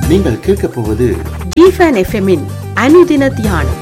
நீங்கள் கேட்கப் போவது ஜிஃபன் எஃப்எம்மின் அனுதின தியானம்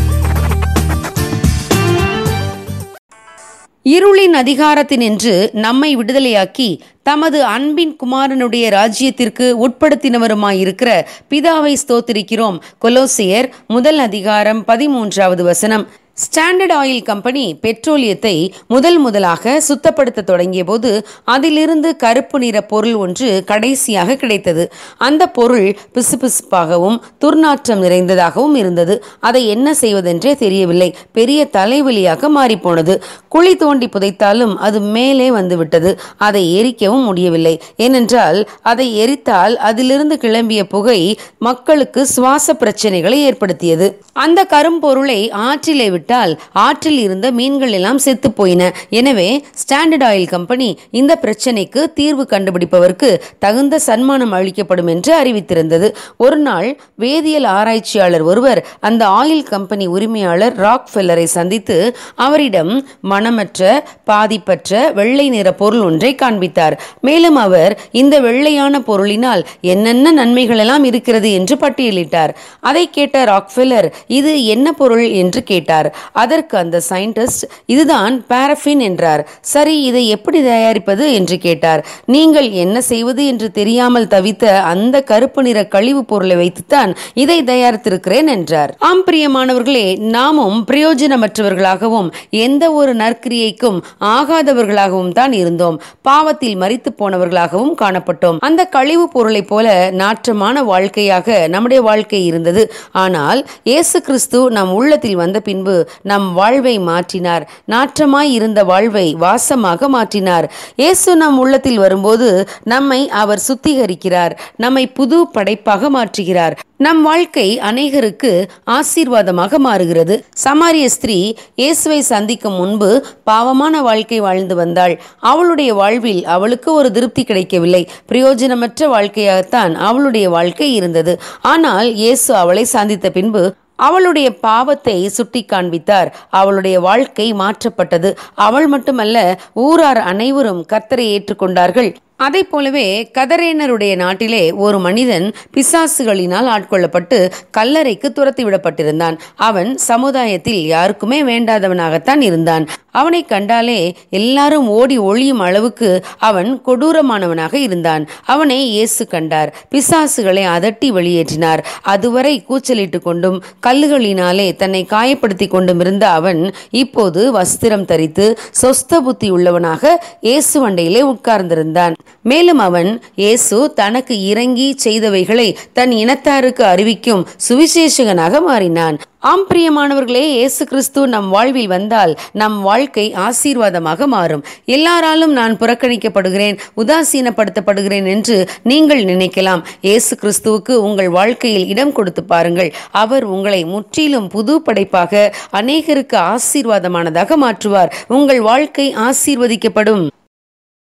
இருளின் அதிகாரத்தினின்று நம்மை விடுதலையாக்கி தமது அன்பின் குமாரனுடைய ராஜ்யத்திற்கு உட்படுத்தினவருமாயிருக்கிற பிதாவை ஸ்தோத்திரிக்கிறோம் கொலோசியர் முதல் அதிகாரம் பதிமூன்றாவது வசனம் ஸ்டாண்டர்ட் ஆயில் கம்பெனி பெட்ரோலியத்தை முதல் முதலாக சுத்தப்படுத்த தொடங்கிய போது அதிலிருந்து கருப்பு நிற பொருள் ஒன்று கடைசியாக கிடைத்தது அந்த பொருள் பிசுபிசுப்பாகவும் துர்நாற்றம் நிறைந்ததாகவும் இருந்தது அதை என்ன செய்வதென்றே தெரியவில்லை பெரிய தலைவலியாக மாறிப்போனது குழி தோண்டி புதைத்தாலும் அது மேலே வந்துவிட்டது அதை எரிக்கவும் முடியவில்லை ஏனென்றால் அதை எரித்தால் அதிலிருந்து கிளம்பிய புகை மக்களுக்கு சுவாச பிரச்சனைகளை ஏற்படுத்தியது அந்த கரும்பொருளை ஆற்றிலே விட்டால் ஆற்றில் இருந்த மீன்கள் எல்லாம் செத்து போயின எனவே ஸ்டாண்டர்ட் ஆயில் கம்பெனி இந்த பிரச்சனைக்கு தீர்வு கண்டுபிடிப்பவருக்கு தகுந்த சன்மானம் அளிக்கப்படும் என்று அறிவித்திருந்தது ஒரு நாள் வேதியியல் ஆராய்ச்சியாளர் ஒருவர் அந்த ஆயில் கம்பெனி உரிமையாளர் ராக் ஃபெல்லரை சந்தித்து அவரிடம் மனமற்ற பாதிப்பற்ற வெள்ளை நிற பொருள் ஒன்றை காண்பித்தார் மேலும் அவர் இந்த வெள்ளையான பொருளினால் என்னென்ன நன்மைகள் எல்லாம் இருக்கிறது என்று பட்டியலிட்டார் அதை கேட்ட ராக்ஃபெல்லர் இது என்ன பொருள் என்று கேட்டார் அதற்கு அந்த சயின்டிஸ்ட் இதுதான் பாரஃபின் என்றார் சரி இதை எப்படி தயாரிப்பது என்று கேட்டார் நீங்கள் என்ன செய்வது என்று தெரியாமல் தவித்த அந்த கருப்பு நிற கழிவுப் பொருளை வைத்துத்தான் இதை தயாரித்திருக்கிறேன் என்றார் ஆம் பிரியமானவர்களே நாமும் பிரயோஜனமற்றவர்களாகவும் எந்த ஒரு நற்கிரியைக்கும் ஆகாதவர்களாகவும் தான் இருந்தோம் பாவத்தில் மரித்து போனவர்களாகவும் காணப்பட்டோம் அந்த கழிவு பொருளைப் போல நாற்றமான வாழ்க்கையாக நம்முடைய வாழ்க்கை இருந்தது ஆனால் இயேசு கிறிஸ்து நம் உள்ளத்தில் வந்த பின்பு நம் வாழ்வை மாற்றினார் நாற்றமாய் இருந்த வாழ்வை வாசமாக மாற்றினார் இயேசு நம் உள்ளத்தில் வரும்போது நம்மை அவர் சுத்திகரிக்கிறார் நம்மை புது படைப்பாக மாற்றுகிறார் நம் வாழ்க்கை அநேகருக்கு ஆசீர்வாதமாக மாறுகிறது சமாரிய ஸ்திரீ இயேசுவை சந்திக்கும் முன்பு பாவமான வாழ்க்கை வாழ்ந்து வந்தாள் அவளுடைய வாழ்வில் அவளுக்கு ஒரு திருப்தி கிடைக்கவில்லை பிரயோஜனமற்ற வாழ்க்கையாகத்தான் அவளுடைய வாழ்க்கை இருந்தது ஆனால் இயேசு அவளை சந்தித்த பின்பு அவளுடைய பாவத்தை சுட்டி காண்பித்தார் அவளுடைய வாழ்க்கை மாற்றப்பட்டது அவள் மட்டுமல்ல ஊரார் அனைவரும் கர்த்தரை ஏற்றுக்கொண்டார்கள் அதை போலவே கதரேனருடைய நாட்டிலே ஒரு மனிதன் பிசாசுகளினால் ஆட்கொள்ளப்பட்டு கல்லறைக்கு துரத்தி விடப்பட்டிருந்தான் அவன் சமுதாயத்தில் யாருக்குமே வேண்டாதவனாகத்தான் இருந்தான் அவனை கண்டாலே எல்லாரும் ஓடி ஒளியும் அளவுக்கு அவன் கொடூரமானவனாக இருந்தான் அவனை இயேசு கண்டார் பிசாசுகளை அதட்டி வெளியேற்றினார் அதுவரை கூச்சலிட்டு கொண்டும் கல்லுகளினாலே தன்னை காயப்படுத்தி கொண்டும் இருந்த அவன் இப்போது வஸ்திரம் தரித்து சொஸ்த புத்தி உள்ளவனாக இயேசு வண்டையிலே உட்கார்ந்திருந்தான் மேலும் அவன் இயேசு தனக்கு இறங்கி செய்தவைகளை தன் இனத்தாருக்கு அறிவிக்கும் சுவிசேஷகனாக மாறினான் ஆம் பிரியமானவர்களே இயேசு கிறிஸ்து நம் வாழ்வில் வந்தால் நம் வாழ்க்கை ஆசீர்வாதமாக மாறும் எல்லாராலும் நான் புறக்கணிக்கப்படுகிறேன் உதாசீனப்படுத்தப்படுகிறேன் என்று நீங்கள் நினைக்கலாம் இயேசு கிறிஸ்துவுக்கு உங்கள் வாழ்க்கையில் இடம் கொடுத்து பாருங்கள் அவர் உங்களை முற்றிலும் புது படைப்பாக அநேகருக்கு ஆசீர்வாதமானதாக மாற்றுவார் உங்கள் வாழ்க்கை ஆசீர்வதிக்கப்படும்